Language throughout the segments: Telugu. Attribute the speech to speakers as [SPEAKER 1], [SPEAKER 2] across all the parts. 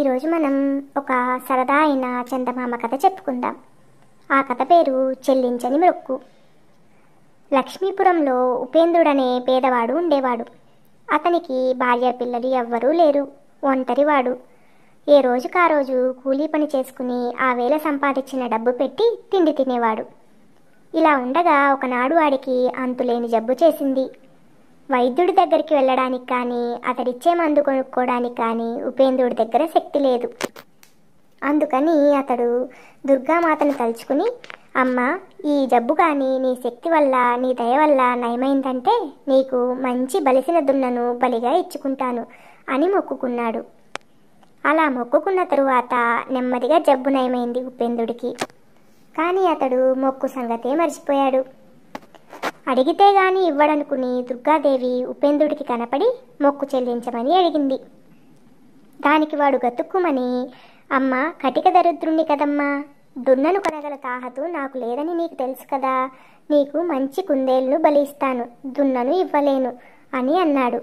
[SPEAKER 1] ఈరోజు మనం ఒక సరదా అయిన చందమామ కథ చెప్పుకుందాం ఆ కథ పేరు చెల్లించని మొక్కు లక్ష్మీపురంలో ఉపేంద్రుడనే పేదవాడు ఉండేవాడు అతనికి భార్య పిల్లలు ఎవ్వరూ లేరు ఒంటరివాడు ఏ రోజుకా రోజు కూలీ పని చేసుకుని ఆ వేళ సంపాదించిన డబ్బు పెట్టి తిండి తినేవాడు ఇలా ఉండగా ఒకనాడు వాడికి అంతులేని జబ్బు చేసింది వైద్యుడి దగ్గరికి వెళ్ళడానికి కానీ అతడిచ్చే మందు కొనుక్కోవడానికి కానీ ఉపేంద్రుడి దగ్గర శక్తి లేదు అందుకని అతడు దుర్గామాతను తలుచుకుని అమ్మ ఈ జబ్బు కానీ నీ శక్తి వల్ల నీ దయ వల్ల నయమైందంటే నీకు మంచి బలిసిన దున్నను బలిగా ఇచ్చుకుంటాను అని మొక్కుకున్నాడు అలా మొక్కుకున్న తరువాత నెమ్మదిగా జబ్బు నయమైంది ఉపేంద్రుడికి కానీ అతడు మొక్కు సంగతే మర్చిపోయాడు అడిగితే గాని ఇవ్వడనుకుని దుర్గాదేవి ఉపేంద్రుడికి కనపడి మొక్కు చెల్లించమని అడిగింది దానికి వాడు గతుక్కుమని అమ్మ కటిక దరిద్రుణ్ణి కదమ్మా దున్నను కొనగల తాహతు నాకు లేదని నీకు తెలుసు కదా నీకు మంచి కుందేళ్లను బలిస్తాను దున్నను ఇవ్వలేను అని అన్నాడు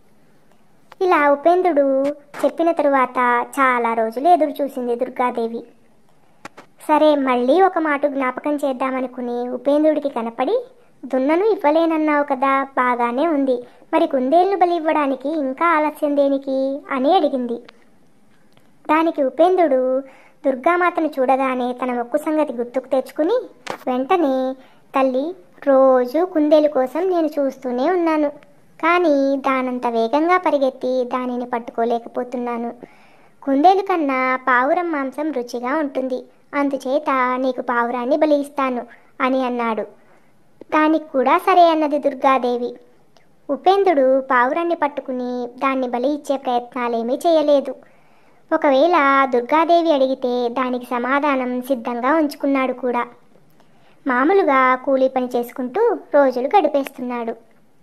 [SPEAKER 1] ఇలా ఉపేంద్రుడు చెప్పిన తరువాత చాలా రోజులు ఎదురు చూసింది దుర్గాదేవి సరే మళ్ళీ ఒక మాట జ్ఞాపకం చేద్దామనుకుని ఉపేంద్రుడికి కనపడి దున్నను ఇవ్వలేనన్నావు కదా బాగానే ఉంది మరి కుందేళ్లు బలి ఇవ్వడానికి ఇంకా ఆలస్యం దేనికి అని అడిగింది దానికి ఉపేంద్రుడు దుర్గామాతను చూడగానే తన మొక్కు సంగతి గుర్తుకు తెచ్చుకుని వెంటనే తల్లి రోజు కుందేలు కోసం నేను చూస్తూనే ఉన్నాను కానీ దానంత వేగంగా పరిగెత్తి దానిని పట్టుకోలేకపోతున్నాను కుందేలు కన్నా పావురం మాంసం రుచిగా ఉంటుంది అందుచేత నీకు పావురాన్ని బలి ఇస్తాను అని అన్నాడు దానికి కూడా సరే అన్నది దుర్గాదేవి ఉపేంద్రుడు పావురాన్ని పట్టుకుని దాన్ని బలి ఇచ్చే ప్రయత్నాలేమీ చేయలేదు ఒకవేళ దుర్గాదేవి అడిగితే దానికి సమాధానం సిద్ధంగా ఉంచుకున్నాడు కూడా మామూలుగా కూలీ పని చేసుకుంటూ రోజులు గడిపేస్తున్నాడు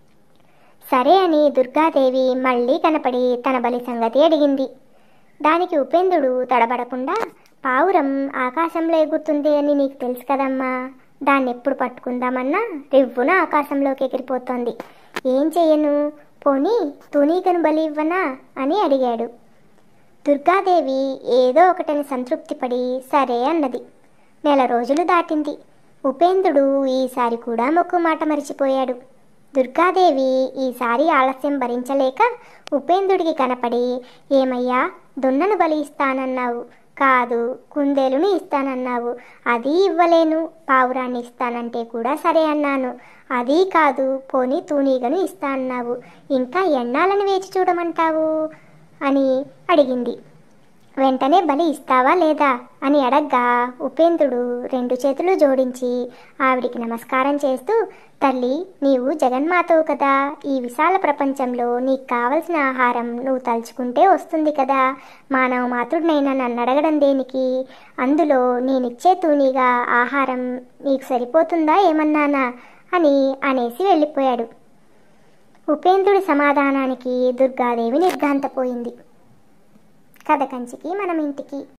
[SPEAKER 1] సరే అని దుర్గాదేవి మళ్ళీ కనపడి తన బలి సంగతి అడిగింది దానికి ఉపేంద్రుడు తడబడకుండా పావురం ఆకాశంలో ఎగురుతుంది అని నీకు తెలుసు కదమ్మా దాన్ని ఎప్పుడు పట్టుకుందామన్నా రివ్వున ఆకాశంలోకి ఎగిరిపోతోంది ఏం చెయ్యను పోనీ తునీకను బలి ఇవ్వనా అని అడిగాడు దుర్గాదేవి ఏదో ఒకటని సంతృప్తిపడి సరే అన్నది నెల రోజులు దాటింది ఉపేంద్రుడు ఈసారి కూడా మొక్కు మాట మరిచిపోయాడు దుర్గాదేవి ఈసారి ఆలస్యం భరించలేక ఉపేంద్రుడికి కనపడి ఏమయ్యా దున్నను బలి ఇస్తానన్నావు కాదు కుందేలుని ఇస్తానన్నావు అది ఇవ్వలేను పావురాన్ని ఇస్తానంటే కూడా సరే అన్నాను అది కాదు పోనీ తూనీగను ఇస్తా అన్నావు ఇంకా ఎన్నాళ్ళని వేచి చూడమంటావు అని అడిగింది వెంటనే బలి ఇస్తావా లేదా అని అడగ్గా ఉపేంద్రుడు రెండు చేతులు జోడించి ఆవిడికి నమస్కారం చేస్తూ తల్లి నీవు జగన్మాతవు కదా ఈ విశాల ప్రపంచంలో నీకు కావలసిన ఆహారం నువ్వు తలుచుకుంటే వస్తుంది కదా మానవ మాతృడినైనా నన్ను అడగడం దేనికి అందులో నేనిచ్చే తూనీగా ఆహారం నీకు సరిపోతుందా ఏమన్నానా అని అనేసి వెళ్ళిపోయాడు ఉపేంద్రుడి సమాధానానికి దుర్గాదేవి నిర్ఘాంతపోయింది కథ కంచికి మనం ఇంటికి